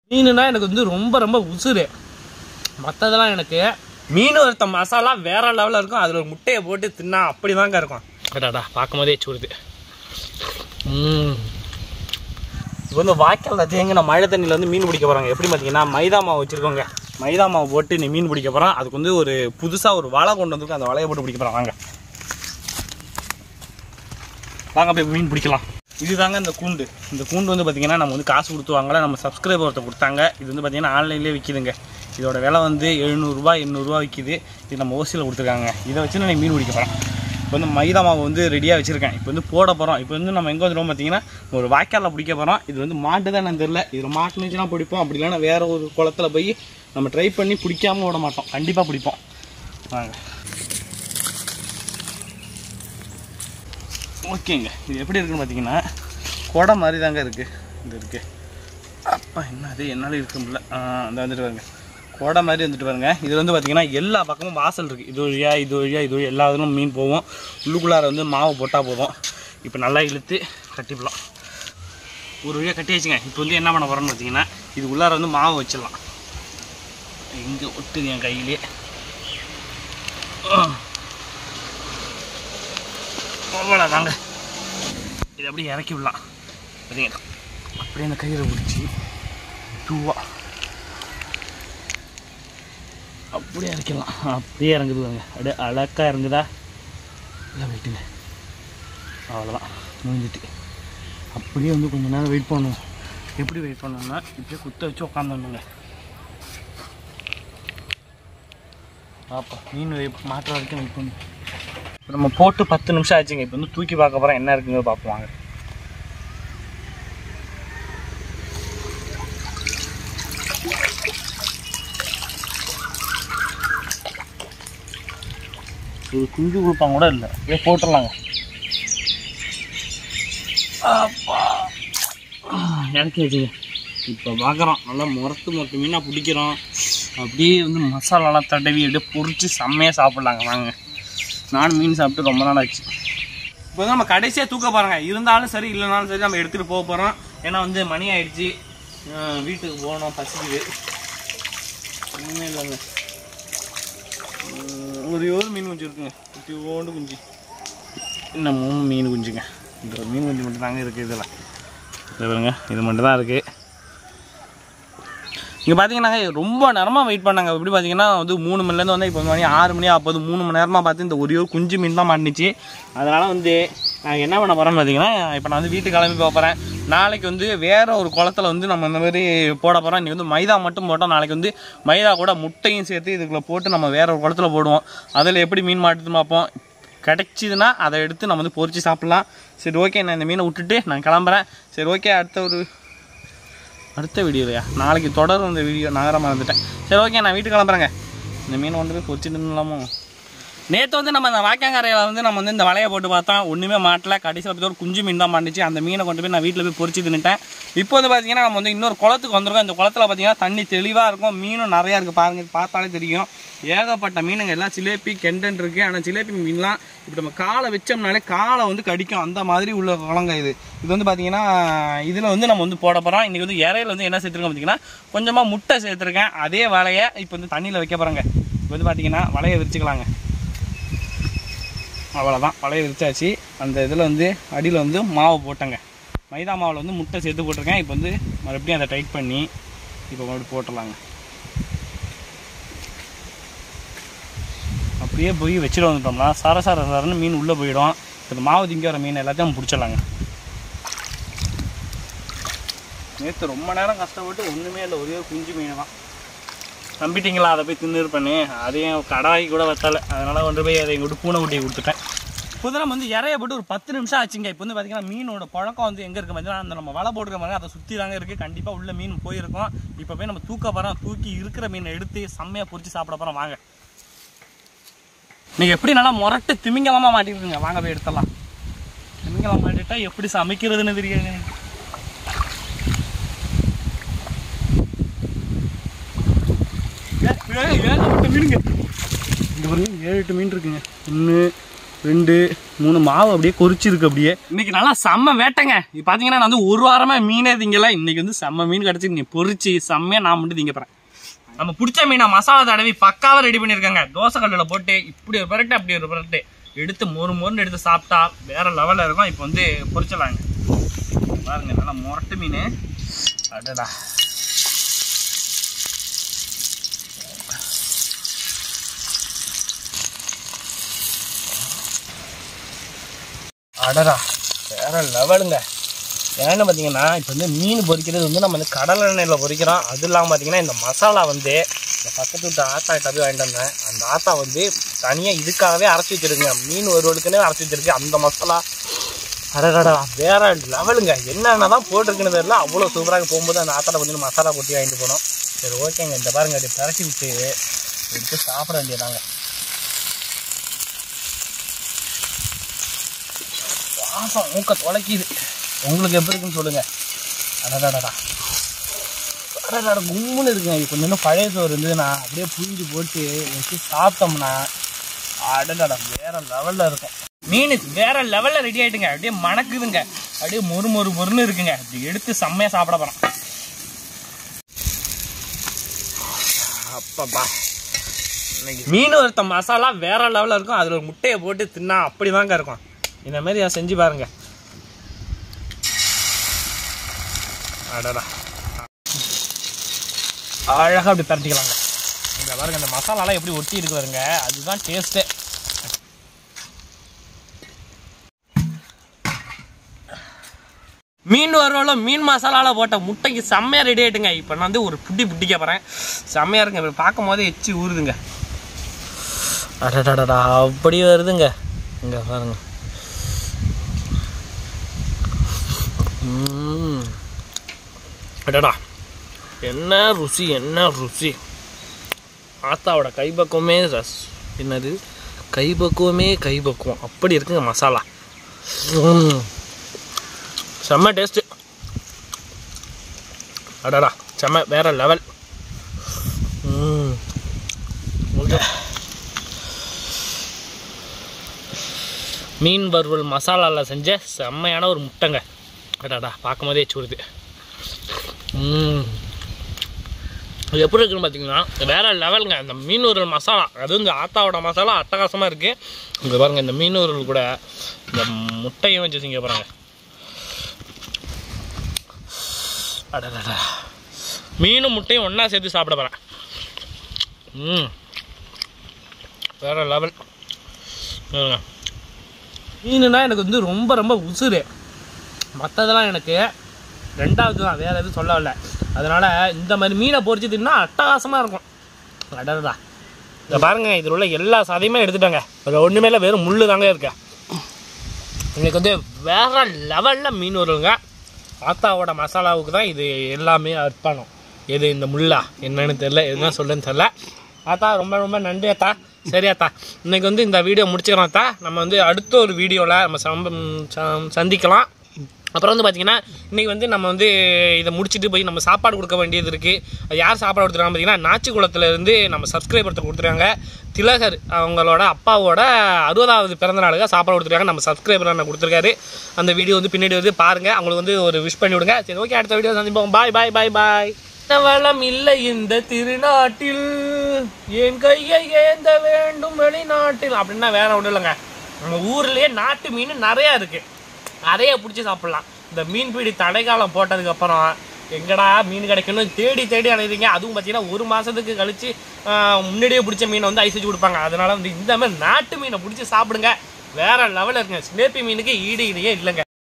மீனுனா எனக்கு வந்து ரொம்ப ரொம்ப உசுறு மற்றதெல்லாம் எனக்கு மீன் வறுத்த மசாலா வேற லெவலில் இருக்கும் அதில் ஒரு முட்டையை போட்டு தின்னா அப்படி தாங்க இருக்கும் அடாடா பார்க்கும் போதே சூடுது ம் இப்போ வந்து வாய்க்கால் தேங்க நான் மழை தண்ணியில் வந்து மீன் பிடிக்க போகிறாங்க எப்படி பார்த்தீங்கன்னா மைதா மாவு வச்சுருக்கோங்க மைதா மாவு போட்டு நீ மீன் பிடிக்க போகிறோம் அதுக்கு வந்து ஒரு புதுசாக ஒரு வலை கொண்டு வந்திருக்கோம் அந்த வலையை போட்டு பிடிக்க போகிறோம் வாங்க வாங்க போய் மீன் பிடிக்கலாம் இதுதாங்க இந்த கூண்டு இந்த கூண்டு வந்து பார்த்தீங்கன்னா நம்ம வந்து காசு கொடுத்து வாங்கல நம்ம சப்ஸ்கிரைபர் ஒருத்தர் கொடுத்தாங்க இது வந்து பார்த்தீங்கன்னா ஆன்லைன்லேயே விற்கிதுங்க இதோட விலை வந்து எழுநூறுபா எண்ணூறுரூவா விற்கிது இது நம்ம ஓசியில் கொடுத்துருக்காங்க இதை வச்சு நான் மீன் பிடிக்க போகிறோம் இப்போ வந்து மைதா மாவு வந்து ரெடியாக வச்சுருக்கேன் இப்போ வந்து போட போகிறோம் இப்போ வந்து நம்ம எங்கே வந்துடும் பார்த்தீங்கன்னா ஒரு வாய்க்காலில் பிடிக்க போகிறோம் இது வந்து மாட்டு தான் எனக்கு தெரியல இதில் மாட்டுனுச்சுன்னா பிடிப்போம் அப்படி இல்லைன்னா வேறு ஒரு குளத்துல போய் நம்ம ட்ரை பண்ணி பிடிக்காம விட மாட்டோம் கண்டிப்பாக பிடிப்போம் வாங்க ஓகேங்க இது எப்படி இருக்குன்னு பார்த்தீங்கன்னா குடை மாதிரி தாங்க இருக்குது இது இருக்குது அப்பா என்ன அது என்னால் இருக்க முடியல ஆ, இந்த வந்துட்டு பாருங்க குடை மாதிரி வந்துட்டு பாருங்க இது வந்து பார்த்தீங்கன்னா எல்லா பக்கமும் வாசல் இருக்குது இது வழியா இது வழியா இது வழியா எல்லா இதுலும் மீன் போவோம் உள்ளுக்குள்ளார வந்து மாவு போட்டால் போதும் இப்போ நல்லா இழுத்து கட்டிவிடலாம் ஒரு வழியாக கட்டி வச்சுங்க இப்போ வந்து என்ன பண்ண போகிறோம்னு பார்த்தீங்கன்னா இது உள்ளார வந்து மாவு வச்சிடலாம் இங்கே ஒட்டுது என் கையிலே அவ்வளோ தாங்க இது அப்படியே இறக்கி விடலாம் பார்த்தீங்க அப்படியே அந்த கயிறை பிடிச்சி டூவா அப்படியே இறக்கிடலாம் அப்படியே இறங்குது பாருங்க அப்படியே அழகாக இறங்குதா இல்லை வெயிட்டுங்க அவ்வளோதான் முடிஞ்சிட்டு அப்படியே வந்து கொஞ்ச நேரம் வெயிட் பண்ணுவோம் எப்படி வெயிட் பண்ணணும்னா இப்படியே குத்த வச்சு உட்காந்துடணுங்க பாப்பா மீன் வெயிட் மாற்ற வரைக்கும் வெயிட் பண்ணு இப்போ நம்ம போட்டு பத்து நிமிஷம் ஆச்சுங்க இப்போ வந்து தூக்கி பார்க்க போகிறோம் என்ன இருக்குங்க பார்ப்போம் வாங்க ஒரு குஞ்சு கொடுப்பாங்க கூட இல்லை அப்படியே போட்டுடலாங்க அப்பா இறக்கி வச்சுங்க இப்போ பார்க்குறோம் நல்லா முரத்து முரத்து மீனாக பிடிக்கிறோம் அப்படியே வந்து மசாலாலாம் தடவி அப்படியே பொரிச்சு செம்மையாக சாப்பிட்லாங்க வாங்க நானும் மீன் சாப்பிட்டு ரொம்ப நாள் ஆச்சு இப்போ வந்து நம்ம கடைசியாக தூக்க போகிறோங்க இருந்தாலும் சரி இல்லைனாலும் சரி நம்ம எடுத்துகிட்டு போக போகிறோம் ஏன்னா வந்து மணி ஆயிடுச்சு அஹ் வீட்டுக்கு போகணும் பசிக்குது ஒன்றுமே இல்லைங்க உம், ஒரே ஒரு மீன் குஞ்சு இருக்குங்க குட்டி ஓண்டு குஞ்சு இன்னும் மூணு மீன் குஞ்சுங்க இந்த ஒரு மீன் குஞ்சு மட்டும் தாங்க இருக்குது இதில் இது பாருங்க இது மட்டும் தான் இருக்குது இங்கே பார்த்தீங்கன்னா ரொம்ப நேரமாக வெயிட் பண்ணாங்க எப்படி பார்த்தீங்கன்னா வந்து மூணு மணிலேருந்து வந்து இப்போ மணி ஆறு மணி ஆகுது மூணு மணி நேரமாக பார்த்து இந்த ஒரே ஒரு குஞ்சு மீன் தான் மாட்டுச்சு அதனால் வந்து நான் என்ன பண்ண போகிறேன்னு பார்த்தீங்கன்னா இப்போ நான் வந்து வீட்டுக்கு கிளம்பி போக போகிறேன் நாளைக்கு வந்து வேற ஒரு குளத்துல வந்து நம்ம இந்த மாதிரி போட போகிறோம் இன்றைக்கி வந்து மைதா மட்டும் போட்டோம் நாளைக்கு வந்து மைதா கூட முட்டையும் சேர்த்து இதுக்குள்ளே போட்டு நம்ம வேற ஒரு குளத்துல போடுவோம் அதில் எப்படி மீன் மாட்டுது பார்ப்போம் கிடைச்சிதுன்னா அதை எடுத்து நம்ம வந்து பொரிச்சு சாப்பிட்லாம் சரி ஓகே நான் இந்த மீனை விட்டுட்டு நான் கிளம்புறேன் சரி ஓகே அடுத்த ஒரு அடுத்த வீடியோலையா நாளைக்கு தொடரும் இந்த வீடியோ நகர மறந்துட்டேன் சரி ஓகே நான் வீட்டுக்கு கிளம்புறேங்க இந்த மீன் கொண்டு போய் பொரிச்சுட்டு இருந்தலாமோ நேற்று வந்து நம்ம இந்த வாய்க்காங்கரையில் வந்து நம்ம வந்து இந்த வலையை போட்டு பார்த்தோம் ஒன்றுமே மாட்டல கடைசியில் பார்த்து ஒரு குஞ்சு மீன் தான் மாட்டுச்சு அந்த மீனை கொண்டு போய் நான் வீட்டில் போய் பொரிச்சு தின்னுட்டேன் இப்போ வந்து பார்த்தீங்கன்னா நம்ம வந்து இன்னொரு குளத்துக்கு வந்திருக்கோம் இந்த குளத்துல பார்த்தீங்கன்னா தண்ணி தெளிவாக இருக்கும் மீனும் நிறையா இருக்குது பாருங்க இது பார்த்தாலே தெரியும் ஏகப்பட்ட மீனுங்க எல்லாம் சிலேபி கெண்டன் இருக்குது ஆனால் சிலேபி மீன்லாம் இப்போ நம்ம காலை வச்சோம்னாலே காலை வந்து கடிக்கும் அந்த மாதிரி உள்ள குளங்க இது இது வந்து பார்த்தீங்கன்னா இதில் வந்து நம்ம வந்து போட போகிறோம் இன்றைக்கி வந்து இறையில வந்து என்ன சேர்த்துருக்கோம் பார்த்தீங்கன்னா கொஞ்சமாக முட்டை சேர்த்துருக்கேன் அதே வலையை இப்போ வந்து தண்ணியில் வைக்க போகிறேங்க இப்போ வந்து பார்த்தீங்கன்னா வலையை விரிச்சுக்கலாங்க அவ்வளோதான் வலையை விரிச்சாச்சு அந்த இதில் வந்து அடியில் வந்து மாவு போட்டேங்க மைதா மாவில் வந்து முட்டை சேர்த்து போட்டிருக்கேன் இப்போ வந்து மறுபடியும் அதை டைட் பண்ணி இப்போ மறுபடியும் போட்டுடலாங்க அப்படியே போய் வச்சுட்டு வந்துட்டோம்னா சர சர சரன்னு மீன் உள்ளே போயிடும் இப்போ இந்த மாவு திங்க வர மீன் எல்லாத்தையும் நம்ம பிடிச்சிடலாங்க நேற்று ரொம்ப நேரம் கஷ்டப்பட்டு ஒன்றுமே இல்லை ஒரே ஒரு குஞ்சு மீன் தான் நம்பிட்டீங்களா அதை போய் தின்னு பண்ணி அதையும் கடாய் கூட வத்தலை அதனால் கொண்டு போய் அதை எங்கிட்ட பூனை குட்டியை கொடுத்துட்டேன் இப்போ வந்து நம்ம வந்து இறைய போட்டு ஒரு பத்து நிமிஷம் ஆச்சுங்க இப்போ வந்து பார்த்தீங்கன்னா மீனோட பழக்கம் வந்து எங்கே இருக்கு பார்த்தீங்கன்னா அந்த நம்ம வலை போட்டுருக்க மாதிரி அதை சுற்றி தாங்க இருக்குது கண்டிப்பாக உள்ள மீன் போயிருக்கும் இப்போ போய் நம்ம தூக்க போகிறோம் தூக்கி இருக்கிற மீனை எடுத்து செம்மையாக பொரிச்சு சாப்பிட போகிறோம் வாங்க நீங்கள் எப்படி நல்லா முரட்டு திமிங்கலமாக மாட்டிருக்குங்க வாங்க போய் எடுத்துடலாம் திமிங்கலம் மாட்டிட்டா எப்படி சமைக்கிறதுன்னு தெரியாது எனக்கு. ஏ, ஏ, ஏகப்பட்ட மீனுங்க இந்த பாருங்க ஏழு எட்டு மீன் இருக்குங்க ஒன்று ரெண்டு மூணு மாவு அப்படியே கொறிச்சிருக்கு அப்படியே இன்னைக்கு நல்லா செம்ம வேட்டைங்க இப்போ பார்த்தீங்கன்னா நான் வந்து ஒரு வாரமாக மீனே திங்கல இன்னைக்கு வந்து செம்ம மீன் கிடச்சி நீ பொரிச்சு செம்மையாக நான் மட்டும் திங்க போகிறேன் நம்ம பிடிச்ச மீனை மசாலா தடவி பக்காவாக ரெடி பண்ணியிருக்காங்க தோசை கல்லில் போட்டு இப்படி ஒரு பரட்டு அப்படி ஒரு பரட்டு எடுத்து மொறு மொறுன்னு எடுத்து சாப்பிட்டா வேற லெவலில் இருக்கும் இப்போ வந்து பொரிச்சலாங்க பாருங்க நல்லா முரட்டு மீன் அடடா அடடா வேற லெவலுங்க ஏன்னு பார்த்தீங்கன்னா இப்போ வந்து மீன் பொரிக்கிறது வந்து நம்ம வந்து கடல் எண்ணெயில் பொரிக்கிறோம் அது இல்லாமல் பார்த்தீங்கன்னா இந்த மசாலா வந்து இந்த பக்கத்து வீட்டு ஆத்தா கிட்ட போய் வாங்கிட்டு வந்தேன் அந்த ஆத்தா வந்து தனியாக இதுக்காகவே அரைச்சி வச்சிருக்குங்க மீன் ஒருவருக்குன்னே அரைச்சி வச்சிருக்கு அந்த மசாலா அடடா வேற லெவலுங்க என்னென்ன தான் போட்டிருக்குன்னு தெரியல அவ்வளோ சூப்பராக போகும்போது அந்த ஆத்தால கொஞ்சம் மசாலா கொட்டி வாங்கிட்டு போனோம் சரி ஓகேங்க இந்த பாருங்க அப்படி பரட்டி விட்டு எடுத்து சாப்பிட வேண்டியதாங்க வாசம் மூக்க தொலைக்குது உங்களுக்கு எப்படி இருக்குன்னு சொல்லுங்க அடடாடா அடடாடா கும்முன்னு இருக்குங்க இது கொஞ்சம் இன்னும் பழைய சோறு இருந்ததுன்னா அப்படியே புழிஞ்சு போட்டு வச்சு சாப்பிட்டோம்னா அடடாடா வேற லெவல்ல இருக்கும் மீன் வேற லெவல்ல ரெடி ஆயிட்டுங்க அப்படியே மணக்குதுங்க அப்படியே மொறு மொறு மொறுன்னு இருக்குங்க இப்படி எடுத்து செம்மையா சாப்பிட போறோம் அப்பப்பா மீன் ஒருத்த மசாலா வேற லெவலில் இருக்கும் அதில் ஒரு முட்டையை போட்டு தின்னா அப்படிதாங்க இருக்கும் இந்த மாதிரி அதை செஞ்சு பாருங்க அடடா அழகாக அப்படி பரட்டிக்கலாங்க இந்த பாருங்க இந்த மசாலாலாம் எப்படி ஒட்டி இருக்கு பாருங்க அதுதான் டேஸ்ட்டே மீன் வருவால மீன் மசாலால போட்ட முட்டைக்கு செம்மையா ரெடி ஆயிட்டுங்க இப்போ நான் வந்து ஒரு புட்டி புட்டிக்க போறேன் செம்மையா இருக்குங்க இப்படி பார்க்கும் போதே எச்சி ஊறுதுங்க அடடடடா அப்படி வருதுங்க இங்க பாருங்க ம். அடடா என்ன ருசி என்ன ருசி ஆத்தாவோட கைப்பக்குவமே ரஸ் என்னது கைப்பக்குவமே கைப்பக்குவம் அப்படி இருக்குங்க மசாலா ம். செம்ம டேஸ்ட்டு அடடா செம்ம வேற லெவல் ம் கொஞ்சம் மீன் வறுவல் மசாலாவில் செஞ்ச செம்மையான ஒரு முட்டைங்க அடாடா பார்க்கும் போதே சூடுது ம் இது எப்படி இருக்குன்னு பார்த்தீங்கன்னா வேற லெவலுங்க இந்த மீன் வறுவல் மசாலா அதுவும் இந்த ஆத்தாவோட மசாலா அட்டகாசமாக இருக்குது இங்கே பாருங்க இந்த மீன் வறுவல் கூட இந்த முட்டையும் வச்சு செஞ்சு பாருங்க அடடா மீனும் முட்டையும் ஒன்றா சேர்த்து சாப்பிட போகிறேன் ம் வேற லெவல் பாருங்க மீனுனா எனக்கு வந்து ரொம்ப ரொம்ப உசுறு மற்றதெல்லாம் எனக்கு ரெண்டாவது தான் வேறு எதுவும் சொல்லவில்லை அதனால் இந்த மாதிரி மீனை பொரிச்சு தின்னா அட்டகாசமாக இருக்கும் அடடா இதை பாருங்க இதில் உள்ள எல்லா சதையுமே எடுத்துட்டாங்க அதில் ஒன்றுமே இல்லை வெறும் முள்ளு தாங்க இருக்கு இன்னைக்கு வந்து வேற லெவலில் மீன் வருங்க ஆத்தாவோட மசாலாவுக்கு தான் இது எல்லாமே அர்ப்பணம் எது இந்த முள்ளா என்னன்னு தெரில என்ன சொல்லுன்னு தெரில ஆத்தா ரொம்ப ரொம்ப நன்றி அத்தா சரி அத்தா இன்னைக்கு வந்து இந்த வீடியோ முடிச்சுக்கிறோம் அத்தா நம்ம வந்து அடுத்த ஒரு வீடியோவில் நம்ம சம்ப ச- சந்திக்கலாம் அப்புறம் வந்து பார்த்தீங்கன்னா இன்றைக்கி வந்து நம்ம வந்து இதை முடிச்சுட்டு போய் நம்ம சாப்பாடு கொடுக்க வேண்டியது இருக்குது அது யார் சாப்பாடு கொடுத்துருக்காங்க பார்த்தீங்கன்னா நாச்சிக்குளத்துல இருந்து நம்ம சப்ஸ்கிரைபர் ஒருத்தர் கொடுத்துருக்காங்க திலகர் அவங்களோட அப்பாவோட அறுபதாவது பிறந்த நாளுக்கு சாப்பாடு கொடுத்துருக்காங்க நம்ம சப்ஸ்கிரைபர் அண்ணன் கொடுத்துருக்காரு அந்த வீடியோ வந்து பின்னாடி வந்து பாருங்கள் அவங்களுக்கு வந்து ஒரு விஷ் பண்ணி விடுங்க சரி ஓகே அடுத்த வீடியோ சந்திப்போம் பாய் பாய் பாய் பாய் வளம் இல்லை இந்த திருநாட்டில் என் கையை ஏந்த வேண்டும் வெளிநாட்டில் அப்படின்னா வேற ஒன்றும் இல்லைங்க நம்ம ஊர்லயே நாட்டு மீன் நிறையா இருக்கு நிறைய பிடிச்சி சாப்பிடலாம் இந்த மீன் பிடி தடைக்காலம் போட்டதுக்கு அப்புறம் எங்கடா மீன் கிடைக்கணும் தேடி தேடி அலையுறீங்க அதுவும் பார்த்தீங்கன்னா ஒரு மாசத்துக்கு கழிச்சு ஆஹ், முன்னாடியே பிடிச்ச மீனை வந்து ஐஸ் வச்சு கொடுப்பாங்க அதனால வந்து இந்த மாதிரி நாட்டு மீனை பிடிச்சி சாப்பிடுங்க வேற லெவலில் இருக்குங்க சிலேப்பி மீனுக்கு ஈடு இடையே இல்லைங்க